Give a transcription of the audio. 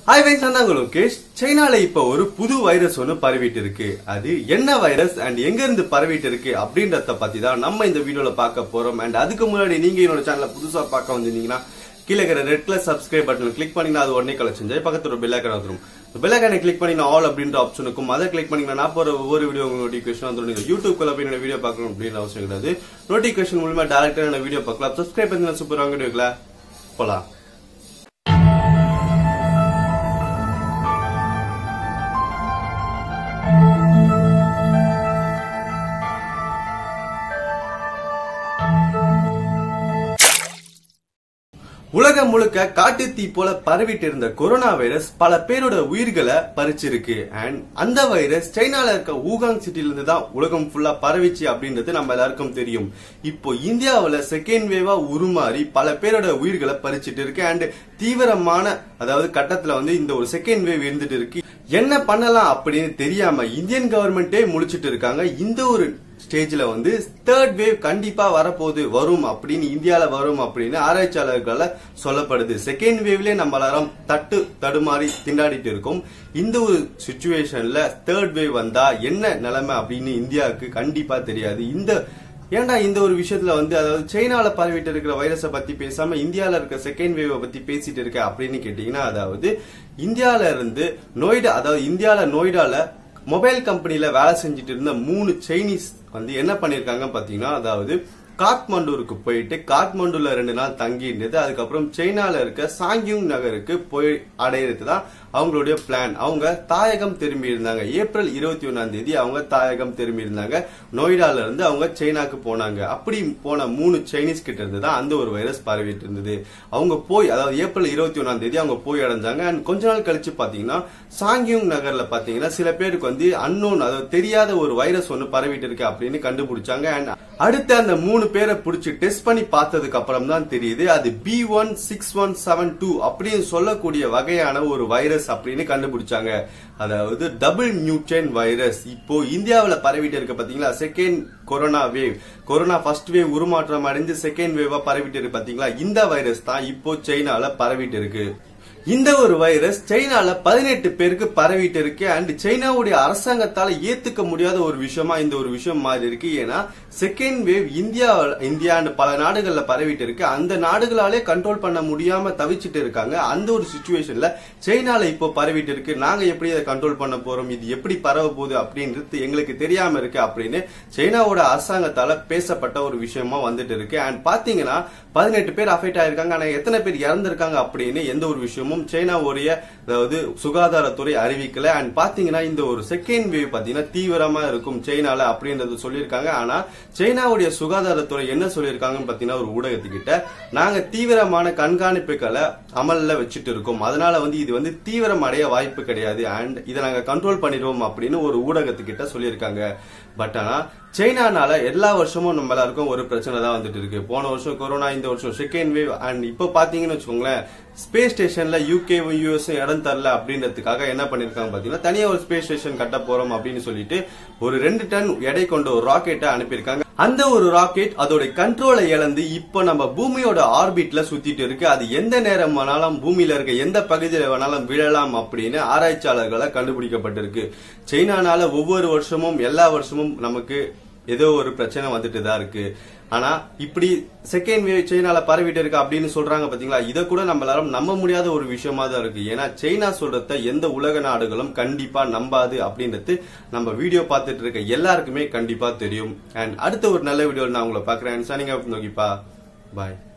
hi wise நான் லோகேஷ் சைனால இப்ப ஒரு புது வைரஸ் ஒன்னு பரவிட்டு இருக்கு அது என்ன வைரஸ் அண்ட் எங்க இருந்து பரவிட்டு இருக்கு அப்படின்றத பத்தி தான் நம்ம இந்த வீடியோல பார்க்க போறோம் அண்ட் அதுக்கு முன்னாடி நீங்க என்னோட சேனலை புதுசா பார்க்க வந்திருந்தீங்கன்னா கீழே இருக்கிற red colour subscribe button click பண்ணீங்கன்னா அது உடனே கலெக்ஷன் ஜெய் பக்கத்துல ஒரு பெல் ஐக்கன் வந்துரும் பெல் ஐக்கனை கிளிக் பண்ணி ஆல் அப்படின்ற ஆப்ஷனுக்கும் அதை கிளிக் பண்ணீங்கன்னா நான் போற ஒவ்வொரு வீடியோ உங்க நோட்டிபிகேஷன் வந்துடும் நீங்க யூடியூப் குள்ள போய் வீடியோ பார்க்கணும் அப்படின்னு அவசியம் கிடையாது நோட்டிபிகேஷன் மூலமா டேரக்டா என்ன வீடியோ பார்க்கலாம் சப்ஸ்கிரைப் பண்ணி சூப்பர் வாங்க வீடியோல போலாம் உலகம் முழுக்க காட்டுத்தீ போல பரவிட்டு இருந்த கொரோனா வைரஸ் பல பேரோட உயிர்களை பறிச்சிருக்கு அண்ட் அந்த வைரஸ் சைனால இருக்க ஊகாங் சிட்டில இருந்து தான் உலகம் ஃபுல்லா பரவிச்சு அப்படின்றது நம்ம எல்லாருக்கும் தெரியும் இப்போ இந்தியாவுல செகண்ட் வேவா உருமாறி பல பேரோட உயிர்களை பறிச்சிட்டு இருக்கு அண்ட் தீவிரமான அதாவது கட்டத்துல வந்து இந்த ஒரு செகண்ட் வேவ் இருந்துட்டு இருக்கு என்ன பண்ணலாம் அப்படின்னு தெரியாம இந்தியன் கவர்மெண்டே முழிச்சிட்டு இருக்காங்க இந்த ஒரு ஸ்டேஜ்ல வந்து தேர்ட் வேவ் கண்டிப்பா வரப்போகுது வரும் அப்படின்னு இந்தியால வரும் அப்படின்னு ஆராய்ச்சியாளர்களால சொல்லப்படுது செகண்ட் வேவ்லயே நம்ம எல்லாரும் தட்டு தடுமாறி திண்டாடிட்டு இருக்கோம் இந்த ஒரு சுச்சுவேஷன்ல தேர்ட் வேவ் வந்தா என்ன நிலைமை அப்படின்னு இந்தியாவுக்கு கண்டிப்பா தெரியாது இந்த ஏன்டா இந்த ஒரு விஷயத்துல வந்து அதாவது சைனால பரவிட்டு இருக்கிற வைரஸை பத்தி பேசாம இந்தியால இருக்க செகண்ட் வேவ பத்தி பேசிட்டு இருக்க அப்படின்னு கேட்டீங்கன்னா அதாவது இந்தியால இருந்து நொய்டா அதாவது இந்தியால நொய்டால மொபைல் கம்பெனில வேலை செஞ்சுட்டு இருந்த மூணு சைனீஸ் வந்து என்ன பண்ணிருக்காங்க பாத்தீங்கன்னா அதாவது காத்மண்டூருக்கு போயிட்டு காத்மண்டுல ரெண்டு நாள் தங்கி இருந்தது அதுக்கப்புறம் சைனால இருக்க சாங்கியூங் நகருக்கு போய் அடையிறது தான் அவங்களுடைய பிளான் அவங்க தாயகம் திரும்பி இருந்தாங்க ஏப்ரல் இருபத்தி ஒன்னாம் தேதி அவங்க தாயகம் திரும்பி இருந்தாங்க நொய்டால இருந்து அவங்க சைனாக்கு போனாங்க அப்படி போன மூணு சைனீஸ் கிட்ட இருந்து தான் அந்த ஒரு வைரஸ் பரவிட்டு இருந்தது அவங்க போய் அதாவது ஏப்ரல் இருபத்தி ஒன்னாம் தேதி அவங்க போய் அடைஞ்சாங்க அண்ட் கொஞ்ச நாள் கழிச்சு பாத்தீங்கன்னா சாங்கியூங் நகர்ல பாத்தீங்கன்னா சில பேருக்கு வந்து அன்னோன் அதாவது தெரியாத ஒரு வைரஸ் ஒன்னு பரவிட்டு இருக்கு அப்படின்னு கண்டுபிடிச்சாங்க அண்ட் அடுத்து அந்த மூணு பேரை பிடிச்சி டெஸ்ட் பண்ணி பார்த்ததுக்கு அப்புறம் தான் தெரியுது அது B one six one seven two அப்படின்னு சொல்லக்கூடிய வகையான ஒரு வைரஸ் அப்படின்னு கண்டுபிடிச்சாங்க அதாவது டபுள் நியூட்டன் வைரஸ் இப்போ இந்தியாவில் பரவிட்டு இருக்கு பாத்தீங்களா second corona wave corona first wave உருமாற்றம் அடைஞ்சு செகண்ட் வேவா பரவிட்டு இருக்கு பாத்தீங்களா இந்த வைரஸ் தான் இப்போ சைனால பரவிட்டு இருக்கு இந்த ஒரு வைரஸ் சைனால பதினெட்டு பேருக்கு பரவிட்டு இருக்கு அண்ட் சைனாவுடைய அரசாங்கத்தால ஏத்துக்க முடியாத ஒரு விஷயமா இந்த ஒரு விஷயம் மாறி இருக்கு ஏன்னா செகண்ட் வேவ் இந்தியா இந்தியான்னு பல நாடுகள்ல பரவிட்டு இருக்கு அந்த நாடுகளாலே கண்ட்ரோல் பண்ண முடியாம தவிச்சிட்டு இருக்காங்க அந்த ஒரு சுச்சுவேஷன்ல சைனால இப்போ பரவிட்டு இருக்கு நாங்க எப்படி அதை கண்ட்ரோல் பண்ண போறோம் இது எப்படி பரவ போகுது அப்படின்றது எங்களுக்கு தெரியாம இருக்கு அப்படின்னு சைனாவோட அரசாங்கத்தால பேசப்பட்ட ஒரு விஷயமா வந்துட்டு இருக்கு அண்ட் பாத்தீங்கன்னா பதினெட்டு பேர் அஃபெக்ட் ஆயிருக்காங்க ஆனா எத்தனை பேர் இறந்திருக்காங்க அப்படின்னு எந்த ஒரு விஷயமும் சைனாவுடைய அதாவது சுகாதாரத்துறை அறிவிக்கல அண்ட் பாத்தீங்கன்னா இந்த ஒரு செகண்ட் வேவ் பாத்தீங்கன்னா தீவிரமா இருக்கும் சைனால அப்படின்றது சொல்லியிருக்காங்க ஆனா சைனாவுடைய சுகாதாரத்துறை என்ன சொல்லியிருக்காங்கன்னு பாத்தீங்கன்னா ஒரு ஊடகத்துக்கிட்ட நாங்க தீவிரமான கண்காணிப்புகளை அமல்ல வச்சுட்டு இருக்கோம் அதனால வந்து இது வந்து தீவிரம் அடைய வாய்ப்பு கிடையாது அண்ட் இதை நாங்க கண்ட்ரோல் பண்ணிடுவோம் அப்படின்னு ஒரு ஊடகத்துக்கிட்ட சொல்லியிருக்காங்க பட் ஆனா சைனானால எல்லா வருஷமும் நம்ம எல்லாருக்கும் ஒரு பிரச்சனை தான் வந்துட்டு இருக்கு போன வருஷம் கொரோனா இந்த வருஷம் செகண்ட் வேவ் அண்ட் இப்போ பாத்தீங்கன்னு வச்சுக்கோங்களேன் ஸ்பேஸ் ஸ்டேஷன்ல யூகேவும் யூஎஸும் இடம் தரல அப்படின்றதுக்காக என்ன பண்ணிருக்காங்க பாத்தீங்கன்னா தனியா ஒரு ஸ்பேஸ் ஸ்டேஷன் கட்ட போறோம் அப்படின்னு சொல்லிட்டு ஒரு ரெண்டு டன் எடை கொண்ட ஒரு ராக்கெட்டை அனுப்பியிருக்காங்க அந்த ஒரு ராக்கெட் அதோட கண்ட்ரோலை இழந்து இப்போ நம்ம பூமியோட ஆர்பிட்ல சுத்திட்டு இருக்கு அது எந்த நேரம் வேணாலும் பூமியில இருக்க எந்த பகுதியில வேணாலும் விழலாம் அப்படின்னு ஆராய்ச்சியாளர்களால் கண்டுபிடிக்கப்பட்டிருக்கு சைனானால ஒவ்வொரு வருஷமும் எல்லா வருஷமும் நமக்கு ஏதோ ஒரு பிரச்சனை வந்துட்டு தான் இருக்கு ஆனா இப்படி செகண்ட் வேவ் சைனால பரவிட்டு இருக்கு அப்படின்னு சொல்றாங்க பாத்தீங்களா இதை கூட நம்ம எல்லாரும் நம்ப முடியாத ஒரு விஷயமா தான் இருக்கு ஏன்னா சைனா சொல்றத எந்த உலக நாடுகளும் கண்டிப்பா நம்பாது அப்படின்றது நம்ம வீடியோ பார்த்துட்டு இருக்க எல்லாருக்குமே கண்டிப்பா தெரியும் அண்ட் அடுத்த ஒரு நல்ல வீடியோ நான் உங்களை பாக்குறேன் சனிங்க நோக்கிப்பா பாய்